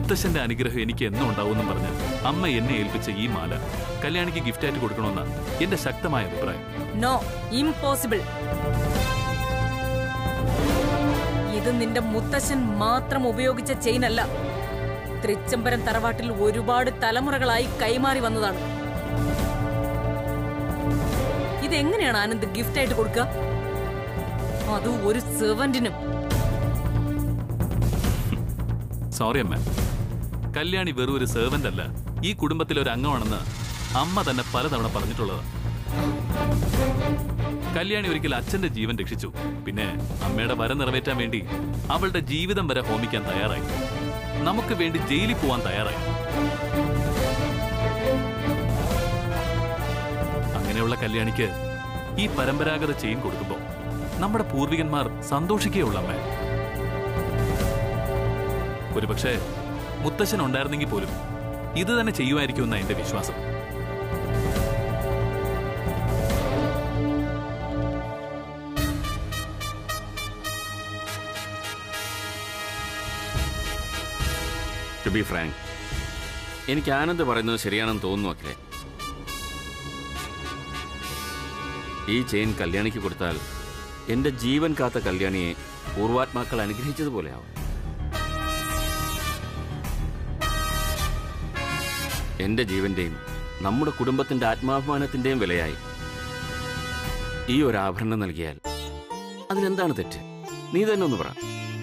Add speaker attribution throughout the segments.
Speaker 1: മുത്തശ്ശന്റെ അനുഗ്രഹം എനിക്ക് എന്നും ഉണ്ടാവുമെന്നും പറഞ്ഞ് അമ്മ എന്നെ ഏൽപ്പിച്ച ഈ മാല കല്യാണിക്ക് ഗിഫ്റ്റായിട്ട് കൊടുക്കണമെന്നാണ് എന്റെ ശക്തമായ അഭിപ്രായം
Speaker 2: നോ ഇംപോസിബിൾ ഇത് നിന്റെ മുത്തശ്ശൻ മാത്രം ഉപയോഗിച്ച ചെയിൻ അല്ല തൃച്ചംബരം തറവാട്ടിൽ ഒരുപാട് തലമുറകളായി കൈമാറി വന്നതാണ് ഇതെങ്ങനെയാണ് ആനന്ദ് ഗിഫ്റ്റ് ആയിട്ട് കൊടുക്കുക അതും ഒരു സെവന്റിനും
Speaker 1: സോറി അമ്മ കല്യാണി വെറും ഒരു സെർവന്റ് അല്ല ഈ കുടുംബത്തിലെ ഒരു അംഗമാണെന്ന് അമ്മ തന്നെ പലതവണ പറഞ്ഞിട്ടുള്ളതാണ് കല്യാണി ഒരിക്കൽ അച്ഛന്റെ ജീവൻ രക്ഷിച്ചു പിന്നെ അമ്മയുടെ വര നിറവേറ്റാൻ വേണ്ടി അവളുടെ ജീവിതം വരെ ഹോമിക്കാൻ തയ്യാറായി നമുക്ക് വേണ്ടി ജയിലിൽ പോവാൻ തയ്യാറായി അങ്ങനെയുള്ള കല്യാണിക്ക് ഈ പരമ്പരാഗത ചെയിൻ കൊടുക്കുമ്പോൾ നമ്മുടെ പൂർവികന്മാർ സന്തോഷിക്കുകയുള്ളൂ അമ്മേ ഒരുപക്ഷെ മുത്തശ്ശൻ ഉണ്ടായിരുന്നെങ്കിൽ പോലും ഇത് തന്നെ ചെയ്യുമായിരിക്കുമെന്ന എന്റെ വിശ്വാസം
Speaker 3: ടു ബി ഫ്രാങ്ക് എനിക്ക് ആനന്ദ് പറയുന്നത് ശരിയാണെന്ന് തോന്നുന്നു അഖിലെ ഈ ചെയിൻ കല്യാണിക്ക് കൊടുത്താൽ എന്റെ ജീവൻ കാത്ത കല്യാണിയെ പൂർവാത്മാക്കൾ അനുഗ്രഹിച്ചതുപോലെയാവും എന്റെ ജീവന്റെയും നമ്മുടെ കുടുംബത്തിന്റെ ആത്മാഭിമാനത്തിന്റെയും വിലയായി ഈ ഒരു ആഭരണം നൽകിയാൽ അതിനെന്താണ് തെറ്റ് നീ തന്നെ ഒന്ന് പറ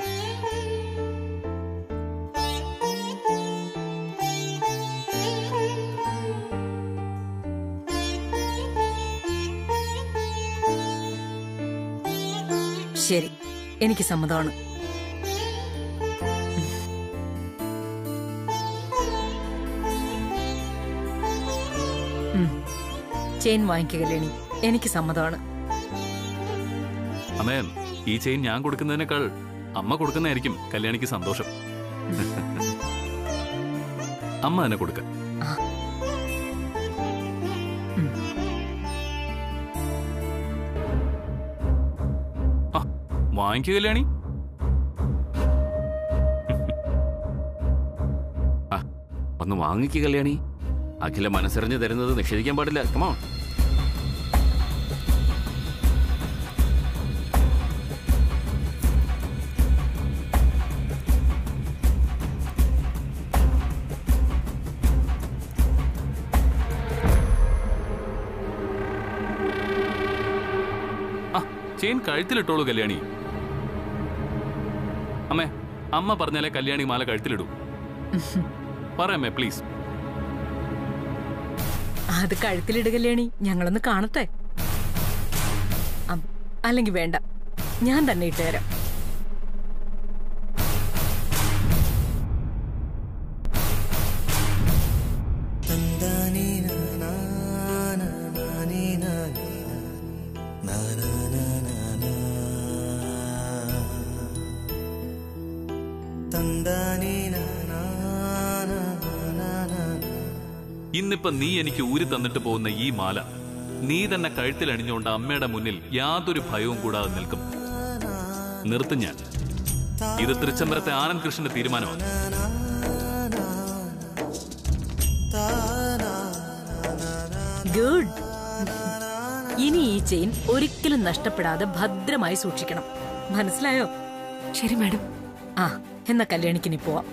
Speaker 2: ശരി എനിക്ക് സമ്മതമാണ് ഉം. ചെയിൻ വാങ്ങിക്കുക കല്യാണി എനിക്ക് സമ്മതമാണ്
Speaker 1: അമ്മേ ഈ ചെയിൻ ഞാൻ കൊടുക്കുന്നതിനേക്കാൾ അമ്മ കൊടുക്കുന്നതായിരിക്കും കല്യാണിക്ക് സന്തോഷം അമ്മ തന്നെ കൊടുക്ക ആ, വാങ്ങിക്കുക കല്യാണി
Speaker 3: ആ, ഒന്ന് വാങ്ങിക്കുക കല്യാണി അഖില മനസ്സറിഞ്ഞ് തരുന്നത് നിഷേധിക്കാൻ പാടില്ല കമോ
Speaker 1: ആ ചെയിൻ കഴുത്തിലിട്ടോളൂ കല്യാണി അമ്മേ അമ്മ പറഞ്ഞാലേ കല്യാണി മാല കഴുത്തിലിടൂ പറയമ്മേ പ്ലീസ്
Speaker 2: അത് കഴുത്തിലിട് കല്യാണി ഞങ്ങളൊന്ന് കാണട്ടെ അം, അല്ലെങ്കിൽ വേണ്ട ഞാൻ തന്നെ ഇട്ടുതരാം
Speaker 1: ഇന്നിപ്പോ നീ എനിക്ക് ഊരി തന്നിട്ട് പോകുന്ന ഈ മാല നീ തന്നെ കഴുത്തിൽ അണിഞ്ഞുകൊണ്ട് അമ്മയുടെ മുന്നിൽ യാതൊരു ഭയവും കൂടാതെ നിൽക്കും നിർത്തും ഞാൻ ഇത് തൃച്ചംബരത്തെ ആനന്ദ് കൃഷ്ണന്റെ തീരുമാനമാണ്
Speaker 2: ഗുഡ് ഇനി ഈ ചെയിൻ ഒരിക്കലും നഷ്ടപ്പെടാതെ ഭദ്രമായി സൂക്ഷിക്കണം മനസ്സിലായോ
Speaker 4: ശരി മാഡം
Speaker 2: ആ എന്നാ കല്യാണിക്കിനി പോവാം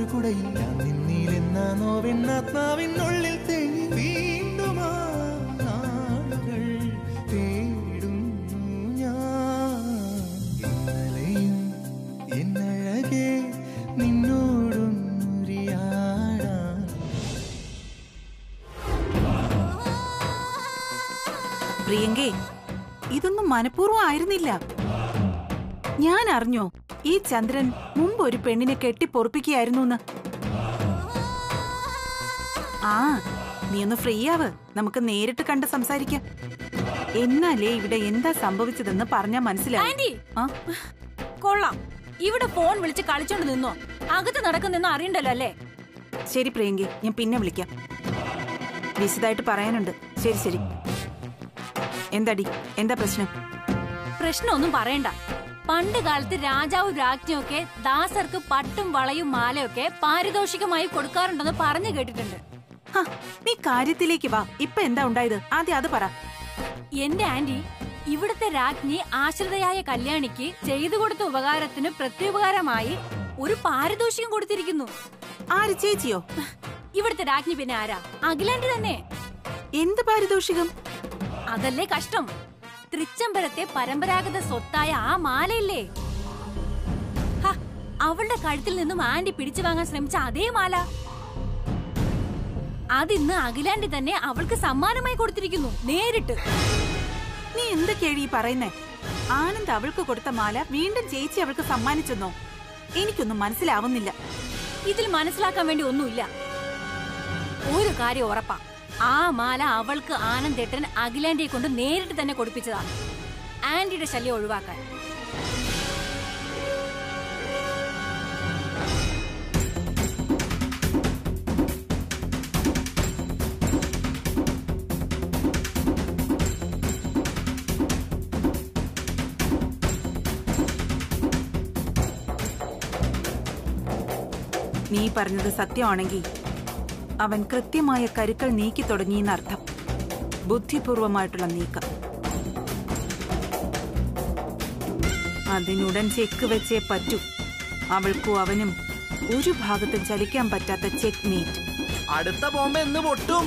Speaker 4: കുടയില്ല നിന്നിലെന്ന നോവെണ്ണാത്മാവിനുള്ളിൽ തെളി വീണ്ടും ആ നാളുകൾ തേടുന്നു ഞാൻ ഇന്നലെയും എന്നഴകെ നിന്നോടും മുറിയാടാൻ
Speaker 5: പ്രിയങ്കേ ഇതൊന്നും മനഃപൂർവ്വം ആയിരുന്നില്ല ഞാൻ അറിഞ്ഞോ ഈ ചന്ദ്രൻ മുമ്പ് ഒരു പെണ്ണിനെ കെട്ടിപ്പൊറപ്പിക്കുകയായിരുന്നു ആ നീ ഒന്ന് ഫ്രീ ആവ് നമുക്ക് നേരിട്ട് കണ്ട് സംസാരിക്കാം എന്നാലേ ഇവിടെ എന്താ സംഭവിച്ചതെന്ന് പറഞ്ഞാ മനസ്സിലാവും
Speaker 2: ആന്റി
Speaker 5: ആ
Speaker 2: കൊള്ളാം ഇവിടെ ഫോൺ വിളിച്ച് കളിച്ചോണ്ട് നിന്നോ അകത്ത് നടക്കുന്നെന്ന് അറിയണ്ടല്ലോ അല്ലേ
Speaker 5: ശരി പ്രിയങ്കി ഞാൻ പിന്നെ വിളിക്കാം വിശദമായിട്ട് പറയാനുണ്ട് ശരി ശരി എന്താടി എന്താ പ്രശ്നം
Speaker 2: പ്രശ്നമൊന്നും പറയണ്ട പണ്ട് കാലത്ത് രാജാവും രാജ്ഞിയൊക്കെ ദാസർക്ക് പട്ടും വളയും മാലയൊക്കെ പാരിതോഷികമായി കൊടുക്കാറുണ്ടെന്ന് പറഞ്ഞു കേട്ടിട്ടുണ്ട്
Speaker 5: ഹ, നീ കാര്യത്തിലേക്ക് വാ ഇപ്പൊ എന്താ ഉണ്ടായത് ആദ്യം അത് പറ
Speaker 2: എന്റെ ആന്റി ഇവിടുത്തെ രാജ്ഞി ആശ്രിതയായ കല്യാണിക്ക് ചെയ്തു കൊടുത്ത ഉപകാരത്തിന് പ്രത്യുപകാരമായി ഒരു പാരിതോഷികം കൊടുത്തിരിക്കുന്നു
Speaker 5: ആര് ചേച്ചിയോ
Speaker 2: ഇവിടുത്തെ രാജ്ഞി പിന്നെ ആരാ അഖിലാന്റി തന്നെ
Speaker 5: എന്ത് പാരിതോഷികം
Speaker 2: അതല്ലേ കഷ്ടം തൃച്ചംബരത്തെ പരമ്പരാഗത സ്വത്തായ ആ മാലയില്ലേ ഹ, അവളുടെ കഴുത്തിൽ നിന്നും ആന്റി പിടിച്ചു വാങ്ങാൻ ശ്രമിച്ച അതേ മാല അതിന്ന് അഖിലാന്റി തന്നെ അവൾക്ക് സമ്മാനമായി കൊടുത്തിരിക്കുന്നു നേരിട്ട്
Speaker 5: നീ എന്തൊക്കെയാണ് ഈ പറയുന്നേ ആനന്ദ് അവൾക്ക് കൊടുത്ത മാല വീണ്ടും ചേച്ചി അവൾക്ക് സമ്മാനിച്ചെന്നോ എനിക്കൊന്നും മനസ്സിലാവുന്നില്ല
Speaker 2: ഇതിൽ മനസ്സിലാക്കാൻ വേണ്ടി ഒന്നുമില്ല ഒരു കാര്യം ഉറപ്പാ ആ മാല അവൾക്ക് ആനന്ദേട്ടൻ അഖിലാന്റിയെ കൊണ്ട് നേരിട്ട് തന്നെ കൊടുപ്പിച്ചതാ ആന്റിയുടെ ശല്യം ഒഴിവാക്കാൻ
Speaker 5: നീ പറഞ്ഞത് സത്യമാണെങ്കിൽ അവൻ കൃത്യമായ കരുക്കൾ നീക്കി തുടങ്ങിയെന്നർത്ഥം ബുദ്ധിപൂർവമായിട്ടുള്ള നീക്കം അതിനുടൻ ചെക്ക് വെച്ചേ പറ്റൂ അവൾക്കും അവനും ഒരു ഭാഗത്തും ചലിക്കാൻ പറ്റാത്ത ചെക്ക് മീറ്റ്
Speaker 4: അടുത്ത ബോംബ് എന്ന് പൊട്ടും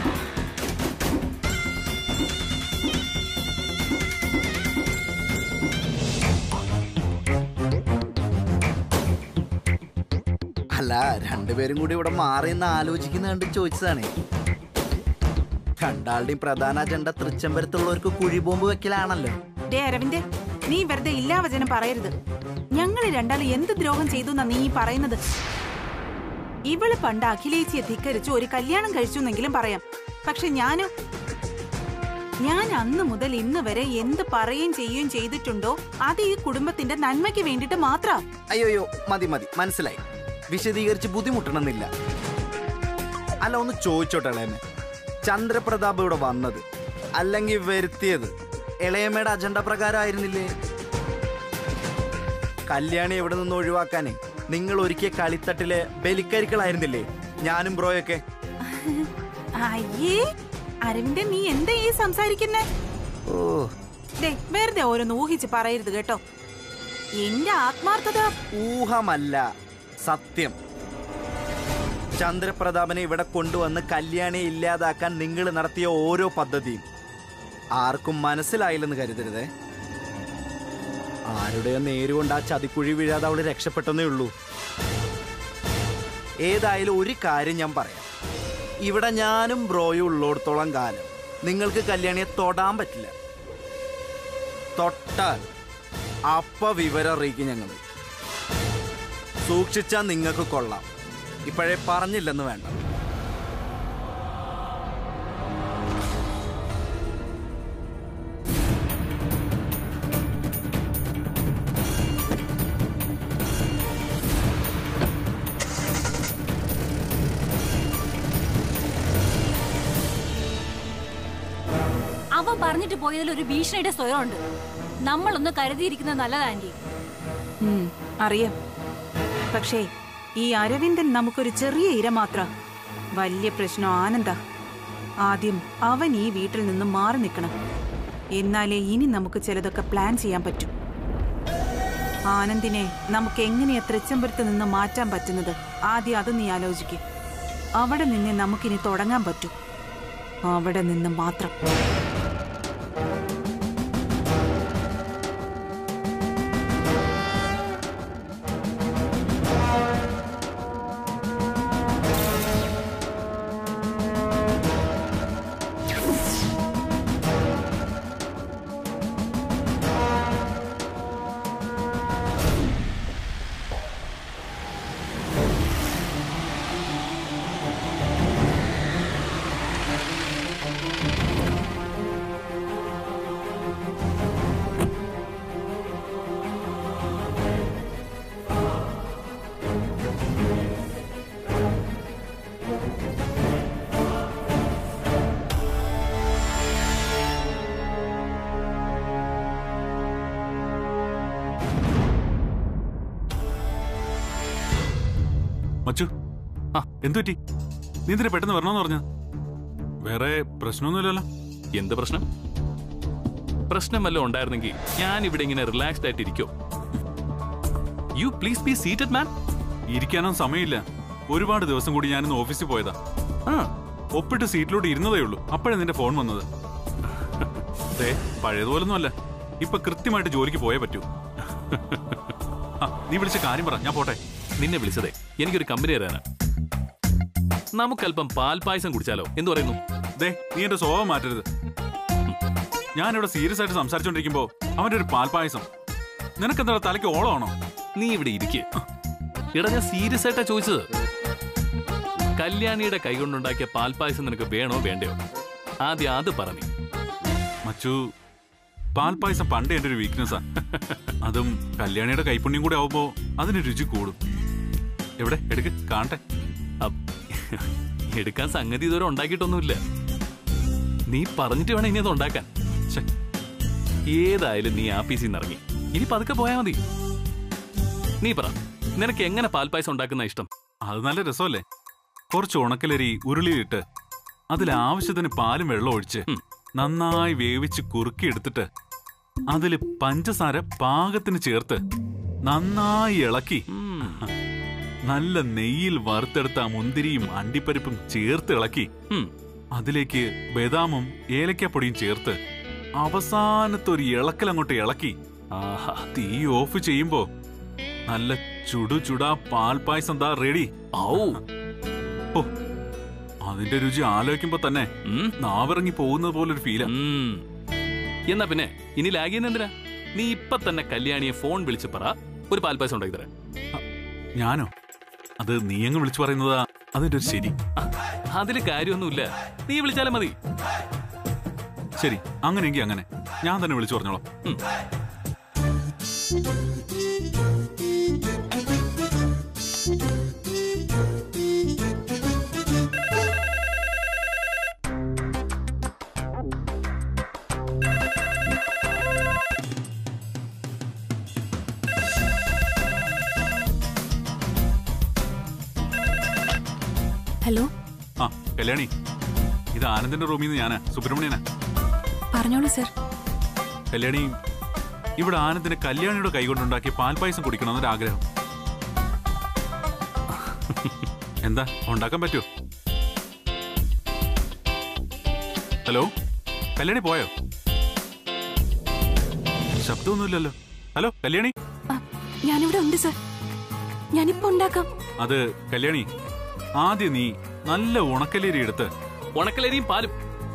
Speaker 4: അല്ല രണ്ടുപേരും കൂടി ഇവിടെ മാറിയെന്ന് ആലോചിക്കുന്ന കണ്ട് ചോദിച്ചതാണ് രണ്ടാളുടെയും പ്രധാന അജണ്ട തൃച്ചംബരത്തുള്ളവർക്ക് കുഴിബോംബ് വെക്കലാണല്ലോ
Speaker 5: ഡേ അരവിന്ദ് നീ വെറുതെ ഇല്ലാവചനം പറയരുത് ഞങ്ങള് രണ്ടാളും എന്ത് ദ്രോഹം ചെയ്തു എന്നാ നീ ഈ പറയുന്നത് ഇവള് പണ്ട് അഖിലേച്ചിയെ ധിക്കരിച്ച് ഒരു കല്യാണം കഴിച്ചു എന്നെങ്കിലും പറയാം പക്ഷെ ഞാനോ ഞാൻ അന്ന് മുതൽ ഇന്ന് വരെ എന്ത് പറയുകയും ചെയ്യുകയും ചെയ്തിട്ടുണ്ടോ അത് ഈ കുടുംബത്തിന്റെ നന്മയ്ക്ക് വേണ്ടിട്ട് മാത്രാ
Speaker 4: അയ്യോയ്യോ മതി മതി മനസ്സിലായി വിശദീകരിച്ച് ബുദ്ധിമുട്ടണമെന്നില്ല അല്ല ഒന്ന് ചോദിച്ചോട്ടെ ഇളയമ്മ ചന്ദ്രപ്രതാപ് ഇവിടെ വന്നത് അല്ലെങ്കിൽ വരുത്തിയത് ഇളയമ്മയുടെ അജണ്ട പ്രകാരമായിരുന്നില്ലേ കല്യാണി എവിടെ നിന്ന് ഒഴിവാക്കാനേ നിങ്ങൾ ഒരുക്കിയ കളിത്തട്ടിലെ ബലിക്കരിക്കളായിരുന്നില്ലേ ഞാനും ബ്രോയൊക്കെ
Speaker 5: അയ്യേ അരവിന്ദൻ നീ എന്താ ഈ സംസാരിക്കുന്നേ
Speaker 4: ഓ
Speaker 5: ദേ വെറുതെ ഓരോന്ന് ഊഹിച്ച് പറയരുത് കേട്ടോ എന്റെ ആത്മാർത്ഥത
Speaker 4: ഊഹമല്ല സത്യം ചന്ദ്രപ്രതാപനെ ഇവിടെ കൊണ്ടുവന്ന് കല്യാണിയെ ഇല്ലാതാക്കാൻ നിങ്ങൾ നടത്തിയ ഓരോ പദ്ധതിയും ആർക്കും മനസ്സിലായില്ലെന്ന് കരുതരുതേ ആരുടെയോ നേരുകൊണ്ട് ആ ചതിക്കുഴി വീഴാതെ അവള് രക്ഷപ്പെട്ടെന്നേ ഉള്ളൂ ഏതായാലും ഒരു കാര്യം ഞാൻ പറയാം ഇവിടെ ഞാനും ബ്രോയും ഉള്ളിടത്തോളം കാലം നിങ്ങൾക്ക് കല്യാണിയെ തൊടാൻ പറ്റില്ല തൊട്ടാൽ അപ്പ വിവരം അറിയിക്കും ഞങ്ങൾ സൂക്ഷിച്ചാൽ നിങ്ങൾക്ക് കൊള്ളാം ഇപ്പോഴേ പറഞ്ഞില്ലെന്ന് വേണ്ട
Speaker 2: അവൻ പറഞ്ഞിട്ട് പോയതിൽ ഒരു ഭീഷണിയുടെ സ്വയമുണ്ട് നമ്മളൊന്ന് കരുതിയിരിക്കുന്നത് നല്ലതാ ആന്റി
Speaker 5: ഉം, അറിയാം പക്ഷേ ഈ അരവിന്ദൻ നമുക്കൊരു ചെറിയ ഇര മാത്ര വലിയ പ്രശ്നം ആനന്ദ ആദ്യം അവൻ ഈ വീട്ടിൽ നിന്ന് മാറി നിൽക്കണം എന്നാലേ ഇനി നമുക്ക് ചിലതൊക്കെ പ്ലാൻ ചെയ്യാൻ പറ്റും ആനന്ദിനെ നമുക്ക് എങ്ങനെയാ തൃച്ചംബരത്ത് നിന്ന് മാറ്റാൻ പറ്റുന്നത് ആദ്യം അത് നീ ആലോചിക്ക് അവിടെ നിന്ന് നമുക്കിനി തുടങ്ങാൻ പറ്റൂ അവിടെ നിന്ന് മാത്രം
Speaker 6: മച്ചു ആ എന്തുപറ്റി നീ എന്തിനാ പെട്ടെന്ന് വരണമെന്ന് പറഞ്ഞ വേറെ പ്രശ്നമൊന്നുമില്ലല്ലോ
Speaker 1: എന്ത് പ്രശ്നം പ്രശ്നം വല്ലതും ഉണ്ടായിരുന്നെങ്കിൽ ഞാൻ ഇവിടെ ഇങ്ങനെ റിലാക്സ്ഡ് ആയിട്ട് ഇരിക്കോ you please be seated man
Speaker 6: ഇരിക്കാനും സമയമില്ല ഒരുപാട് ദിവസം കൂടി ഞാനിന്ന് ഓഫീസിൽ പോയതാ ആ ഒപ്പിട്ട് സീറ്റിലോട്ട് ഇരുന്നതേ ഉള്ളൂ അപ്പോഴാണ് നിന്റെ ഫോൺ വന്നത് ദേ പഴയതുപോലൊന്നും അല്ല ഇപ്പൊ കൃത്യമായിട്ട് ജോലിക്ക് പോയേ പറ്റൂ ആ, നീ വിളിച്ച കാര്യം പറ ഞാൻ പോട്ടെ
Speaker 1: നിന്നെ വിളിച്ചതേ എനിക്കൊരു കമ്പനി തരാനാ നമുക്കല്പം പാൽപായസം കുടിച്ചാലോ എന്തു പറയുന്നു
Speaker 6: ദേ നീ എന്റെ സ്വഭാവം മാറ്റരുത് ഞാനിവിടെ സീരിയസ് ആയിട്ട് സംസാരിച്ചോണ്ടിരിക്കുമ്പോ അവന്റെ ഒരു പാൽപായസം നിനക്കെന്താ തലയ്ക്ക് ഓളമാണോ
Speaker 1: നീ ഇവിടെ ഇരിക്കേ എടാ ഞാൻ സീരിയസ് ആയിട്ടാ ചോദിച്ചത് കല്യാണിയുടെ കൈകൊണ്ടുണ്ടാക്കിയ പാൽപായസം നിനക്ക് വേണോ വേണ്ടയോ ആദ്യം അത് പറ നീ
Speaker 6: മച്ചു പാൽപായസം പണ്ട് എന്റെ ഒരു വീക്ക്നെസ്സാ അതും കല്യാണിയുടെ കൈപ്പുണ്യം കൂടെ ആവുമ്പോ അതിന് രുചി കൂടും എവിടെ എടുക്ക് കാണട്ടെ
Speaker 1: അപ്പ് എടുക്കാൻ സംഗതി ഇതുവരെ ഉണ്ടാക്കിയിട്ടൊന്നുമില്ല നീ പറഞ്ഞിട്ട് വേണം ഇനി അത് ഉണ്ടാക്കാൻ
Speaker 6: ശ്ശെ,
Speaker 1: ഏതായാലും നീ ആപ്പീസിൽ നിന്ന് ഇറങ്ങി ഇനി പതുക്കെ പോയാ മതി നീ പറ നിനക്ക് എങ്ങനെ പാൽപ്പായസം ഉണ്ടാക്കുന്ന ഇഷ്ടം
Speaker 6: അത് നല്ല രസമല്ലേ കുറച്ച് ഉണക്കലരി ഉരുളിയിലിട്ട് അതിൽ ആവശ്യത്തിന് പാലും വെള്ളം ഒഴിച്ച്
Speaker 1: ഉം.
Speaker 6: നന്നായി വേവിച്ച് കുറുക്കി എടുത്തിട്ട് അതിൽ പഞ്ചസാര പാകത്തിന് ചേർത്ത് നന്നായി ഇളക്കി
Speaker 1: ഉം,
Speaker 6: നല്ല നെയ്യിൽ വറുത്തെടുത്ത ആ മുന്തിരിയും അണ്ടിപ്പരിപ്പും ചേർത്ത് ഇളക്കി
Speaker 1: ഉം.
Speaker 6: അതിലേക്ക് ബദാമും ഏലക്കാപ്പൊടിയും ചേർത്ത് അവസാനത്തെ ഒരു ഇളക്കൽ അങ്ങോട്ട് ഇളക്കി
Speaker 1: ആഹാ
Speaker 6: തീ ഓഫ് ചെയ്യുമ്പോ നല്ല ചുടു ചുടാ പാൽപായസം എന്താ റെഡി
Speaker 1: ഔ
Speaker 6: ഓ അതിന്റെ രുചി ആലോചിക്കുമ്പോ തന്നെ
Speaker 1: ഉം,
Speaker 6: നാവിറങ്ങി പോകുന്നത് പോലൊരു ഫീലാ
Speaker 1: ഉം. എന്നാ പിന്നെ ഇനി ലാഗ് ചെയ്യുന്ന എന്തിനാ നീ ഇപ്പൊ തന്നെ കല്യാണിയെ ഫോൺ വിളിച്ച് പറ ഒരു പാൽപ്പായസം ഉണ്ടാക്കി തരാം
Speaker 6: ഞാനോ അത് നീ അങ്ങ് വിളിച്ചു പറയുന്നതാ അതിന്റെ ഒരു ശരി
Speaker 1: അതില് കാര്യമൊന്നുമില്ല നീ വിളിച്ചാലും മതി
Speaker 6: ശരി അങ്ങനെയെങ്കിൽ അങ്ങനെ ഞാൻ തന്നെ വിളിച്ചു പറഞ്ഞോളാം
Speaker 1: ഉം.
Speaker 2: ഹലോ
Speaker 6: ആ കല്യാണി ഇത് ആനന്ദിന്റെ റൂമിൽ നിന്ന് ഞാനാ സുബ്രഹ്മണ്യനാ
Speaker 2: പറഞ്ഞോളൂ സർ
Speaker 6: കല്യാണി ഇവിടെ ആനന്ദിന് കല്യാണിയുടെ കൈകൊണ്ടുണ്ടാക്കിയ പാൽപ്പായസം കുടിക്കണമെന്നൊരു ആഗ്രഹം എന്താ ഉണ്ടാക്കാൻ പറ്റുമോ ഹലോ കല്യാണി പോയോ ശബ്ദമൊന്നുമില്ലല്ലോ ഹലോ കല്യാണി
Speaker 2: ഞാനിവിടെ ഉണ്ട് സർ ഞാനിപ്പോ ഉണ്ടാക്കാം
Speaker 6: അത് കല്യാണി ആദ്യം നീ നല്ല ഉണക്കലേരി എടുത്ത്
Speaker 1: ഉണക്കലരിയും പാലും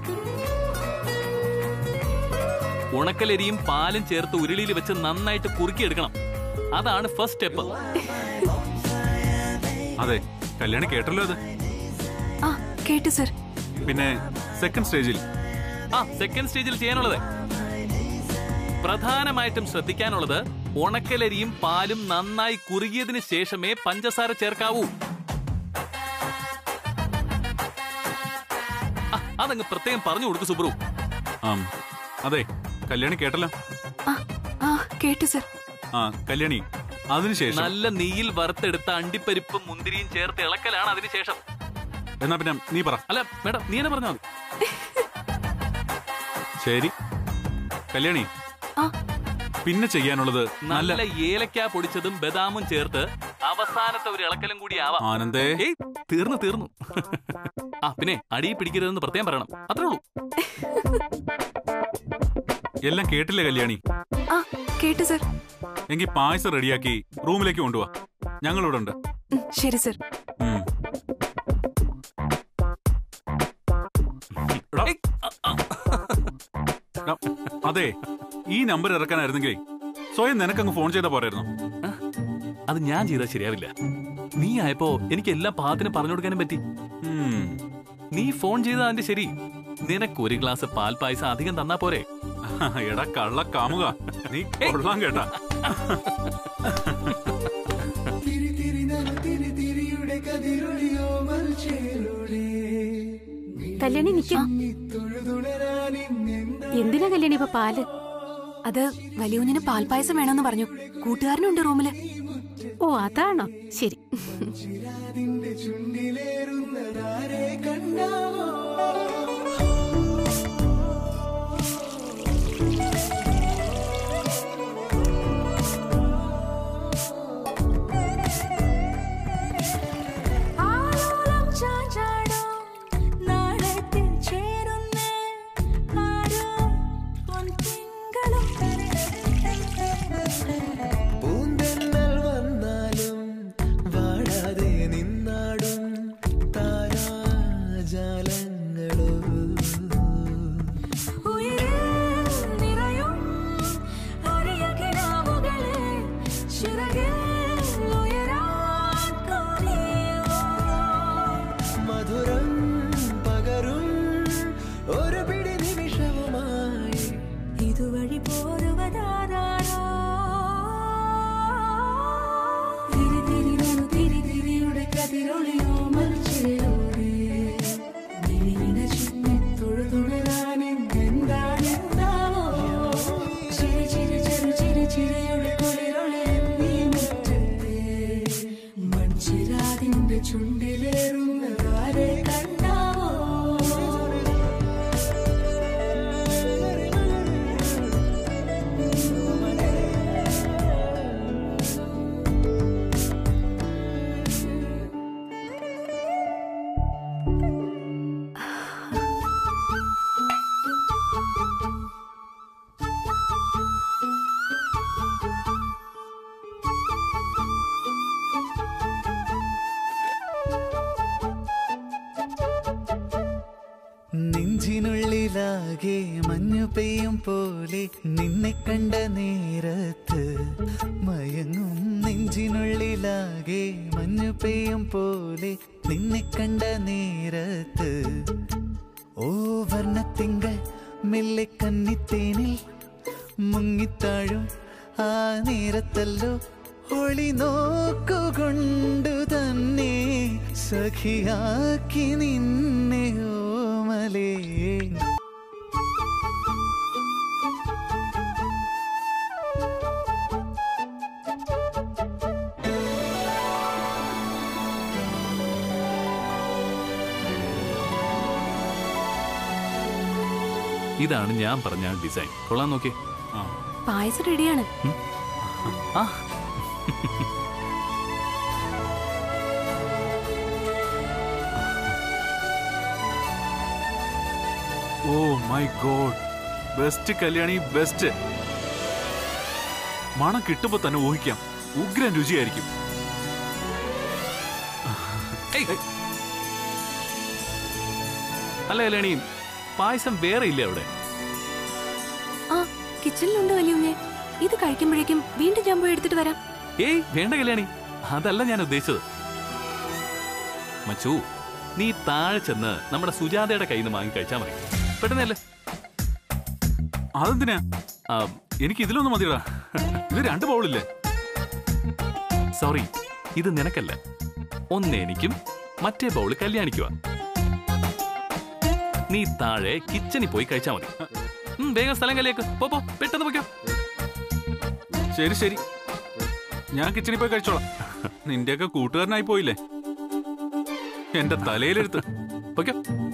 Speaker 1: ഉണക്കലരിയും പാലും ചേർത്ത് ഉരുളിയിൽ വെച്ച് നന്നായിട്ട് കുറുക്കിയെടുക്കണം അതാണ് ഫസ്റ്റ് സ്റ്റെപ്പ്
Speaker 6: അതെ കല്യാണി കേട്ടല്ലോ അത്
Speaker 2: ആ കേട്ടു സർ
Speaker 6: പിന്നെ സെക്കൻഡ് സ്റ്റേജിൽ
Speaker 1: ആ സെക്കൻഡ് സ്റ്റേജിൽ ചെയ്യാനുള്ളത് പ്രധാനമായിട്ടും ശ്രദ്ധിക്കാനുള്ളത് ഉണക്കലരിയും പാലും നന്നായി കുറുകിയതിന് ശേഷമേ പഞ്ചസാര ചേർക്കാവൂ ആ, അതങ്ങ് പ്രത്യേകം പറഞ്ഞു കൊടുക്കു സുബ്രു
Speaker 6: ആം, അതെ കല്യാണി കേട്ടല്ലോ
Speaker 2: ആ ആ കേട്ടു സർ
Speaker 6: ആ കല്യാണി അതിനുശേഷം
Speaker 1: നല്ല നെയ്യിൽ വറുത്തെടുത്ത അണ്ടിപ്പരിപ്പും മുന്തിരിയും ചേർത്ത് ഇളക്കലാണ് അതിനുശേഷം
Speaker 6: എന്നാ പിന്നെ നീ പറ
Speaker 1: അല്ല മേഡം നീ തന്നെ പറഞ്ഞാൽ മതി
Speaker 6: ശരി കല്യാണി
Speaker 2: ആ
Speaker 6: പിന്നെ ചെയ്യാനുള്ളത് നല്ല
Speaker 1: നല്ല ഏലക്ക പൊടിച്ചതും ബദാമും ചേർത്ത് അവസാനത്തെ ഒരു ഇളക്കലും കൂടി ആവാം
Speaker 6: ആനന്ദേ
Speaker 1: ഏയ് തീർന്നു തീർന്നു ആ പിന്നെ അടി പിടിക്കരുതെന്ന് പ്രത്യേകം പറയണം അത്രേ ഉള്ളൂ
Speaker 6: എല്ലാം കേട്ടില്ലേ കല്യാണി
Speaker 7: ആ കേട്ടു സർ
Speaker 6: എങ്കിൽ പായസം റെഡിയാക്കി റൂമിലേക്ക് കൊണ്ടുപോവാ ഞങ്ങളിവിടെ ഉണ്ട്
Speaker 7: ഉം, ശരി സർ
Speaker 6: ഉം. എടാ,
Speaker 1: ഏയ്, ആ, ആ.
Speaker 6: എടാ, അതെ ഈ നമ്പർ ഇറക്കാനായിരുന്നെങ്കിൽ സ്വയം നിനക്കങ്ങ് ഫോൺ ചെയ്താ പോരായിരുന്നു
Speaker 1: അത് ഞാൻ ചെയ്താൽ ശരിയാവില്ല നീ ആയപ്പോ എനിക്ക് എല്ലാ പാത്തിന് പറഞ്ഞു കൊടുക്കാനും പറ്റി
Speaker 6: ഉം.
Speaker 1: നീ ഫോൺ ചെയ്താ അതിന്റെ ശരി നിനക്ക് ഒരു ഗ്ലാസ് പാൽ പായസം അധികം തന്നാ പോരെ
Speaker 6: എടാ കള്ള കാമുക നീ കൊള്ളാൻ കേട്ടാ
Speaker 2: കല്യാണി നിൽക്കാം എന്തിനാ കല്യാണി ഇപ്പൊ പാല്
Speaker 7: അത് വലിയകുഞ്ഞിന് പാൽപ്പായസം വേണമെന്ന് പറഞ്ഞു കൂട്ടുകാരനുണ്ട് റൂമില്
Speaker 2: ഓ അതാണോ ശരി
Speaker 8: പൂന്തെന്നൽ വന്നാലും വാടാതെ നിന്നാടും താരാജാലങ്ങളോ മധുരം പകരും ഒരു പിടി നിമിഷവുമായി
Speaker 9: ഇതുവഴി പോരുവതാരോ തിരി തിരിനു തിരി തിരിയുടെ കതിരൊളിയോ മരിച്ചിലൂടെ നിന്നിട ചുറ്റി തൊഴുതുണരാനും എന്താണെന്താവോ ചിരി ചിരി ചെറു ചിരി ചിരിയുടെ കുളിരൊളി നീ മുറ്റത്തെ മൺചിരാതിന്റെ ചുണ്ടിലേറുന്നതാരെ കണ്ടാവോ
Speaker 8: നെഞ്ചിനുള്ളിലാകെ മഞ്ഞു പെയ്യും പോലെ നിന്നെ കണ്ട നേരത്ത് മയങ്ങും നെഞ്ചിനുള്ളിലാകെ മഞ്ഞു പെയ്യും പോലെ നിന്നെ കണ്ട നേരത്ത് ഓ വർണ്ണത്തിങ്കൾ മെല്ലെ കന്നിത്തേനിൽ മുങ്ങിത്താഴും ആ നേരത്തല്ലോ ഒളി നോക്കുകൊണ്ടു തന്നെ സഖിയാക്കി നിന്നെ ഓമലേ
Speaker 1: ഇതാണ് ഞാൻ പറഞ്ഞ ഡിസൈൻ കൊള്ളാൻ നോക്കി
Speaker 6: ആ
Speaker 7: പായസം റെഡിയാണ്
Speaker 1: ആ
Speaker 6: oh my god best Kalyani best മണം കിട്ടുമ്പോ തന്നെ ഊഹിക്കാം ഉഗ്രൻ രുചിയായിരിക്കും
Speaker 1: ഏയ്. അല്ല കല്യാണി പായസം വേറെ ഇല്ലേ അവിടെ
Speaker 7: ആ കിച്ചണിലുണ്ട് വലിയുഞ്ഞെ ഇത് കഴിക്കുമ്പോഴേക്കും വീണ്ടും ഞാൻ പോയി എടുത്തിട്ട് വരാം
Speaker 1: ഏയ് വേണ്ട കല്യാണി അതല്ല ഞാൻ ഉദ്ദേശിച്ചത് മച്ചു നീ താഴെ ചെന്ന് നമ്മുടെ സുജാതയുടെ കയ്യിൽ നിന്ന് വാങ്ങി കഴിച്ചാൽ മതി പെട്ടെന്നല്ലേ
Speaker 6: അതെന്തിനാ
Speaker 1: ആ,
Speaker 6: എനിക്ക് ഇതിലൊന്നും മതിയടാ ഇത് രണ്ട് ബൗളില്ലേ
Speaker 1: സോറി ഇത് നിനക്കല്ല ഒന്ന് എനിക്കും മറ്റേ ബൗള് കല്യാണിക്കുവാ നീ താഴെ കിച്ചണിൽ പോയി കഴിച്ചാൽ മതി ഉം, വേഗം സ്ഥലം കല്ലേക്ക് പോ പോ പെട്ടെന്ന് പോയിക്കോ
Speaker 6: ശരി ശരി ഞാൻ കിച്ചണിൽ പോയി കഴിച്ചോളാം നിന്റെയൊക്കെ കൂട്ടുകാരനായി പോയില്ലേ എന്റെ തലയിലെടുത്ത്
Speaker 1: പോയിക്കോ